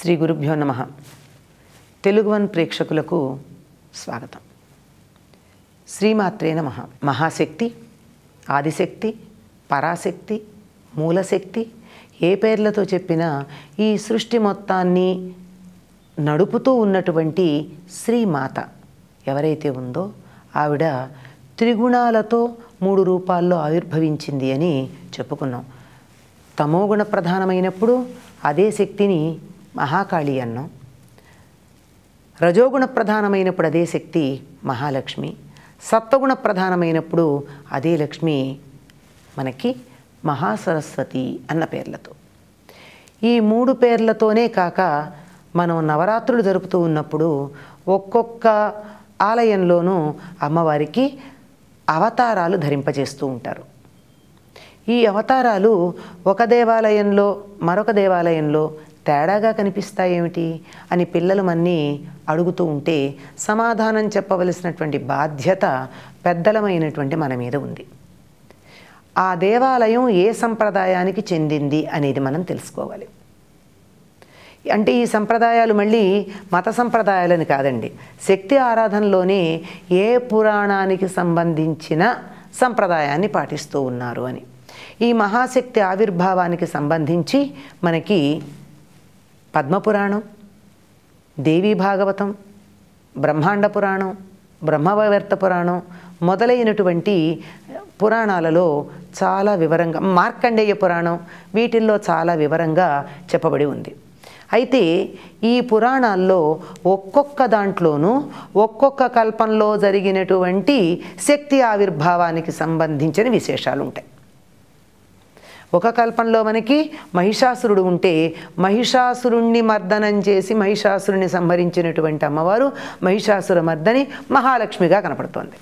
శ్రీ గురుభ్యో నమ తెలుగు వన్ ప్రేక్షకులకు స్వాగతం శ్రీమాత్రే నమ మహాశక్తి ఆదిశక్తి పరాశక్తి మూలశక్తి ఏ పేర్లతో చెప్పినా ఈ సృష్టి మొత్తాన్ని నడుపుతూ ఉన్నటువంటి శ్రీమాత ఎవరైతే ఉందో ఆవిడ త్రిగుణాలతో మూడు రూపాల్లో ఆవిర్భవించింది అని చెప్పుకున్నాం తమోగుణ ప్రధానమైనప్పుడు అదే శక్తిని మహాకాళి అన్నాం రజోగుణ ప్రధానమైనప్పుడు అదే శక్తి మహాలక్ష్మి సత్వగుణ ప్రధానమైనప్పుడు అదే లక్ష్మి మనకి మహాసరస్వతి అన్న పేర్లతో ఈ మూడు పేర్లతోనే కాక మనం నవరాత్రులు జరుపుతూ ఉన్నప్పుడు ఒక్కొక్క ఆలయంలోనూ అమ్మవారికి అవతారాలు ధరింపజేస్తూ ఉంటారు ఈ అవతారాలు ఒక దేవాలయంలో మరొక దేవాలయంలో తేడాగా కనిపిస్తాయేమిటి అని పిల్లలు మన్ని అడుగుతూ ఉంటే సమాధానం చెప్పవలసినటువంటి బాధ్యత పెద్దలమైనటువంటి మన మీద ఉంది ఆ దేవాలయం ఏ సంప్రదాయానికి చెందింది అనేది మనం తెలుసుకోవాలి అంటే ఈ సంప్రదాయాలు మళ్ళీ మత సంప్రదాయాలని కాదండి శక్తి ఆరాధనలోనే ఏ పురాణానికి సంబంధించిన సంప్రదాయాన్ని పాటిస్తూ ఉన్నారు అని ఈ మహాశక్తి ఆవిర్భావానికి సంబంధించి మనకి పద్మపురాణం దేవీ భాగవతం బ్రహ్మాండ పురాణం బ్రహ్మవైవర్త పురాణం మొదలైనటువంటి పురాణాలలో చాలా వివరంగా మార్కండేయ పురాణం వీటిల్లో చాలా వివరంగా చెప్పబడి ఉంది అయితే ఈ పురాణాల్లో ఒక్కొక్క దాంట్లోనూ ఒక్కొక్క కల్పంలో జరిగినటువంటి శక్తి ఆవిర్భావానికి సంబంధించిన విశేషాలు ఉంటాయి ఒక కల్పంలో మనకి మహిషాసురుడు ఉంటే మహిషాసురుణ్ణి మర్దనం చేసి మహిషాసురుని సంహరించినటువంటి అమ్మవారు మహిషాసుర మర్దని మహాలక్ష్మిగా కనపడుతోంది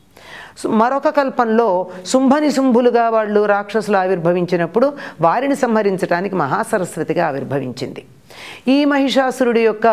మరొక కల్పంలో శుంభని శుంభులుగా వాళ్ళు రాక్షసులు ఆవిర్భవించినప్పుడు వారిని సంహరించడానికి మహాసరస్వతిగా ఆవిర్భవించింది ఈ మహిషాసురుడి యొక్క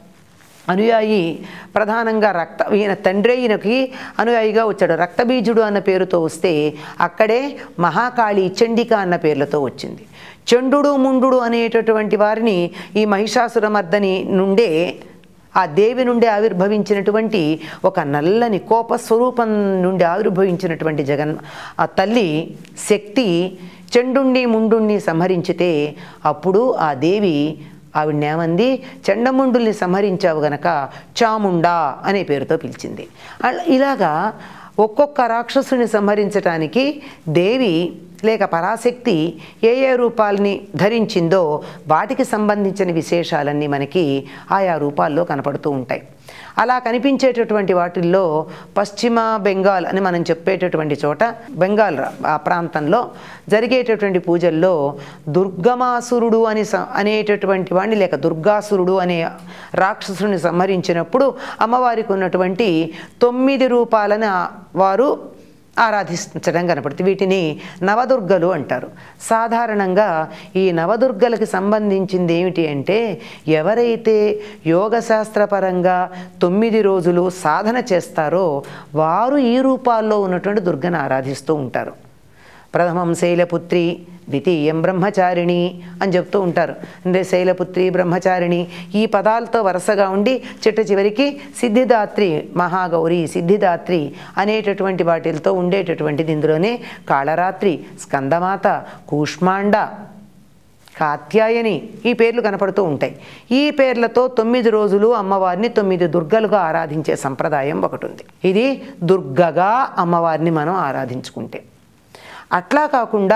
అనుయాయి ప్రధానంగా రక్త ఈయన తండ్రి ఈయనకి అనుయాయిగా వచ్చాడు రక్తబీజుడు అన్న పేరుతో వస్తే అక్కడే మహాకాళి చండిక అన్న పేర్లతో వచ్చింది చండు ముండు అనేటటువంటి వారిని ఈ మహిషాసురమర్దని నుండే ఆ దేవి నుండి ఆవిర్భవించినటువంటి ఒక నల్లని కోప స్వరూపం నుండి ఆవిర్భవించినటువంటి జగన్ ఆ తల్లి శక్తి చెండుణ్ణి ముండుణ్ణి సంహరించితే అప్పుడు ఆ దేవి ఆవిడనేమంది చండముండుల్ని సంహరించావు గనక చాముండా అనే పేరుతో పిలిచింది ఇలాగా ఒక్కొక్క రాక్షసుని సంహరించటానికి దేవి లేక పరాశక్తి ఏ ఏ రూపాలని ధరించిందో వాటికి సంబంధించిన విశేషాలన్నీ మనకి ఆయా రూపాల్లో కనపడుతూ ఉంటాయి అలా కనిపించేటటువంటి వాటిల్లో పశ్చిమ బెంగాల్ అని మనం చెప్పేటటువంటి చోట బెంగాల్ ఆ ప్రాంతంలో జరిగేటటువంటి పూజల్లో దుర్గమాసురుడు అని అనేటటువంటి వాడిని లేక దుర్గాసురుడు అనే రాక్షసుని సంహరించినప్పుడు అమ్మవారికి ఉన్నటువంటి తొమ్మిది రూపాలను వారు ఆరాధించడం కనపడుతుంది వీటిని నవదుర్గలు అంటారు సాధారణంగా ఈ నవదుర్గలకి సంబంధించింది ఏమిటి అంటే ఎవరైతే యోగశాస్త్రపరంగా తొమ్మిది రోజులు సాధన చేస్తారో వారు ఈ రూపాల్లో ఉన్నటువంటి దుర్గను ఆరాధిస్తూ ఉంటారు ప్రథమం శైలపుత్రి ద్వితీయం బ్రహ్మచారిణి అని చెప్తూ ఉంటారు అంటే శైలపుత్రి బ్రహ్మచారిణి ఈ పదాలతో వరుసగా ఉండి చిట్ట చివరికి సిద్ధిదాత్రి మహాగౌరి సిద్ధిదాత్రి అనేటటువంటి వాటిలతో ఉండేటటువంటిది ఇందులోనే కాళరాత్రి స్కందమాత కూష్మాండ కాత్యాయని ఈ పేర్లు కనపడుతూ ఉంటాయి ఈ పేర్లతో తొమ్మిది రోజులు అమ్మవారిని తొమ్మిది దుర్గలుగా ఆరాధించే సంప్రదాయం ఒకటి ఉంది ఇది దుర్గగా అమ్మవారిని మనం ఆరాధించుకుంటే అట్లా కాకుండా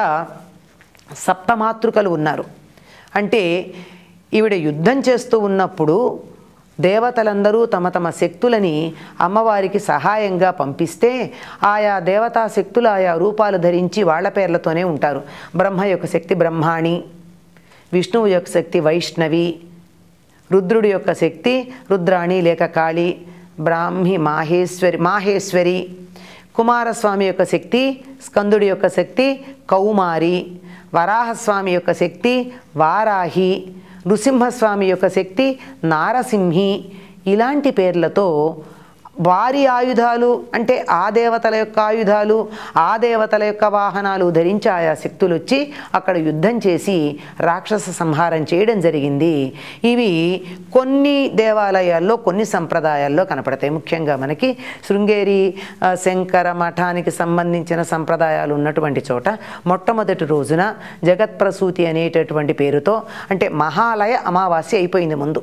సప్తమాతృకలు ఉన్నారు అంటే ఈవిడ యుద్ధం చేస్తూ ఉన్నప్పుడు దేవతలందరూ తమ తమ శక్తులని అమ్మవారికి సహాయంగా పంపిస్తే ఆయా దేవతా శక్తులు ఆయా రూపాలు ధరించి వాళ్ళ పేర్లతోనే ఉంటారు బ్రహ్మ యొక్క శక్తి బ్రహ్మాణి విష్ణువు యొక్క శక్తి వైష్ణవి రుద్రుడి యొక్క శక్తి రుద్రాణి లేక కాళి బ్రాహ్మి మాహేశ్వరి మాహేశ్వరి కుమారస్వామి యొక్క శక్తి స్కందుడి యొక్క శక్తి కౌమారి వరాహస్వామి యొక్క శక్తి వారాహి నృసింహస్వామి యొక్క శక్తి నారసింహి ఇలాంటి పేర్లతో వారి ఆయుధాలు అంటే ఆ దేవతల యొక్క ఆయుధాలు ఆ దేవతల యొక్క వాహనాలు ధరించి ఆయా శక్తులు వచ్చి అక్కడ యుద్ధం చేసి రాక్షస సంహారం చేయడం జరిగింది ఇవి కొన్ని దేవాలయాల్లో కొన్ని సంప్రదాయాల్లో కనపడతాయి ముఖ్యంగా మనకి శృంగేరి ఆ, శంకర మఠానికి సంబంధించిన సంప్రదాయాలు ఉన్నటువంటి చోట మొట్టమొదటి రోజున జగత్ప్రసూతి అనేటటువంటి పేరుతో అంటే మహాలయ అమావాస్య అయిపోయింది ముందు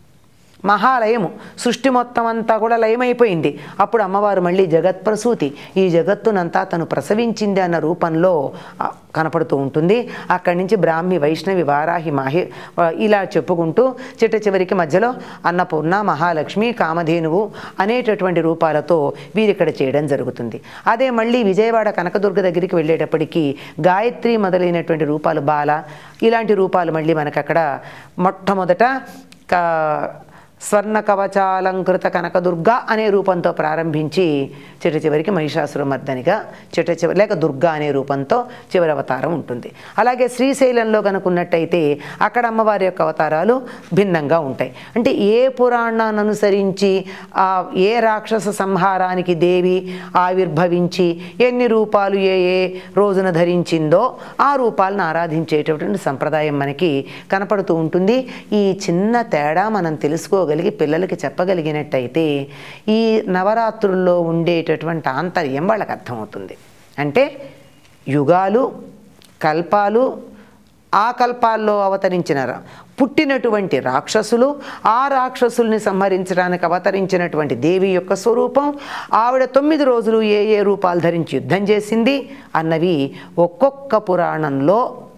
మహాలయము సృష్టి మొత్తం అంతా కూడా లయమైపోయింది అప్పుడు అమ్మవారు మళ్ళీ జగత్ప్రసూతి ఈ జగత్తునంతా తను ప్రసవించింది అన్న రూపంలో ఆ, కనపడుతూ ఉంటుంది అక్కడి నుంచి బ్రాహ్మి వైష్ణవి వారాహి మాహి ఆ, ఇలా చెప్పుకుంటూ చిట్ట చివరికి మధ్యలో అన్నపూర్ణ మహాలక్ష్మి కామధేనువు అనేటటువంటి రూపాలతో వీరిక్కడ చేయడం జరుగుతుంది అదే మళ్ళీ విజయవాడ కనకదుర్గ దగ్గరికి వెళ్ళేటప్పటికి గాయత్రి మొదలైనటువంటి రూపాలు బాల ఇలాంటి రూపాలు మళ్ళీ మనకు అక్కడ మొట్టమొదట కా స్వర్ణ కవచాలంకృత కనకదుర్గ అనే రూపంతో ప్రారంభించి చిట్ట చివరికి మహిషాసురమర్దనిగా చిట్ట చివరి లేక దుర్గా అనే రూపంతో చివరి అవతారం ఉంటుంది అలాగే శ్రీశైలంలో కనుకున్నట్టయితే అక్కడ అమ్మవారి యొక్క అవతారాలు భిన్నంగా ఉంటాయి అంటే ఏ పురాణాన్ని అనుసరించి ఆ ఏ రాక్షస సంహారానికి దేవి ఆవిర్భవించి ఎన్ని రూపాలు ఏ ఏ రోజున ధరించిందో ఆ రూపాలను ఆరాధించేటటువంటి సంప్రదాయం మనకి కనపడుతూ ఉంటుంది ఈ చిన్న తేడా మనం తెలుసుకోగలిగి పిల్లలకి చెప్పగలిగినట్టయితే ఈ నవరాత్రుల్లో ఉండేటటువంటి ఆంతర్యం వాళ్ళకి అర్థమవుతుంది అంటే యుగాలు కల్పాలు ఆ కల్పాల్లో అవతరించిన రా- పుట్టినటువంటి రాక్షసులు ఆ రాక్షసుల్ని సంహరించడానికి అవతరించినటువంటి దేవి యొక్క స్వరూపం ఆవిడ తొమ్మిది రోజులు ఏ ఏ రూపాలు ధరించి యుద్ధం చేసింది అన్నవి ఒక్కొక్క పురాణంలో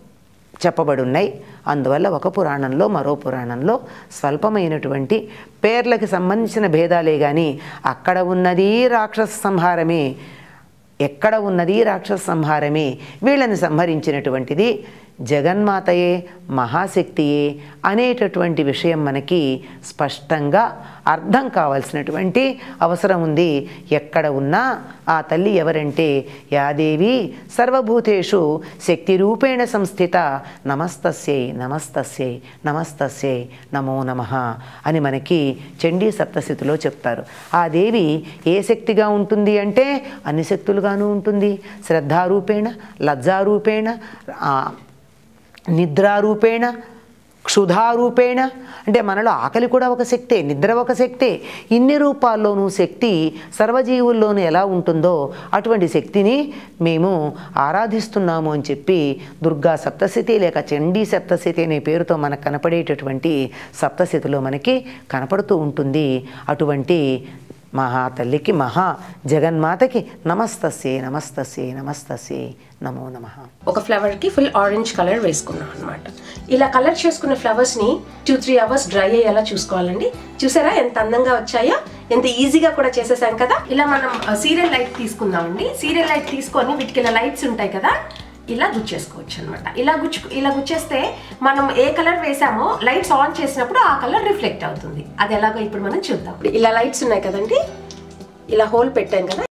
చెప్పబడి ఉన్నాయి అందువల్ల ఒక పురాణంలో మరో పురాణంలో స్వల్పమైనటువంటి పేర్లకి సంబంధించిన భేదాలే కానీ అక్కడ ఉన్నది రాక్షస సంహారమే ఎక్కడ ఉన్నది రాక్షస సంహారమే వీళ్ళని సంహరించినటువంటిది జగన్మాతయే మహాశక్తియే అనేటటువంటి విషయం మనకి స్పష్టంగా అర్థం కావాల్సినటువంటి అవసరం ఉంది ఎక్కడ ఉన్నా ఆ తల్లి ఎవరంటే యాదేవి సర్వభూతేషు శక్తి రూపేణ సంస్థిత నమస్తస్యై నమస్తస్యై నమస్తస్యై నమో నమ అని మనకి చండీ సప్తశతిలో చెప్తారు ఆ దేవి ఏ శక్తిగా ఉంటుంది అంటే అన్ని శక్తులుగాను ఉంటుంది శ్రద్ధారూపేణ లజ్జారూపేణ ఆ, నిద్రారూపేణ క్షుధారూపేణ అంటే మనలో ఆకలి కూడా ఒక శక్తే నిద్ర ఒక శక్తే ఇన్ని రూపాల్లోనూ శక్తి సర్వజీవుల్లోనూ ఎలా ఉంటుందో అటువంటి శక్తిని మేము ఆరాధిస్తున్నాము అని చెప్పి దుర్గా సప్తశతి లేక చండీ సప్తశతి అనే పేరుతో మనకు కనపడేటటువంటి సప్తశతిలో మనకి కనపడుతూ ఉంటుంది అటువంటి మహా తల్లికి మహా జగన్మాతకి నమస్తస్యే నమస్తస్యే నమస్తస్యే నమో నమః ఒక ఫ్లవర్ కి ఫుల్ ఆరెంజ్ కలర్ వేసుకున్నాం అనమాట ఇలా కలర్ చేసుకున్న ఫ్లవర్స్ ని టూ త్రీ అవర్స్ డ్రై అయ్యేలా చూసుకోవాలండి చూసారా ఎంత అందంగా వచ్చాయో ఎంత ఈజీగా కూడా చేసేసాం కదా ఇలా మనం సీరియల్ లైట్ తీసుకుందామండి సీరియల్ లైట్ తీసుకొని వీటికి ఇలా లైట్స్ ఉంటాయి కదా ఇలా గుచ్చేసుకోవచ్చు అనమాట ఇలా గుచ్చు ఇలా గుచ్చేస్తే మనం ఏ కలర్ వేసామో లైట్స్ ఆన్ చేసినప్పుడు ఆ కలర్ రిఫ్లెక్ట్ అవుతుంది అది ఎలాగో ఇప్పుడు మనం చూద్దాం ఇలా లైట్స్ ఉన్నాయి కదండి ఇలా హోల్ పెట్టాం కదా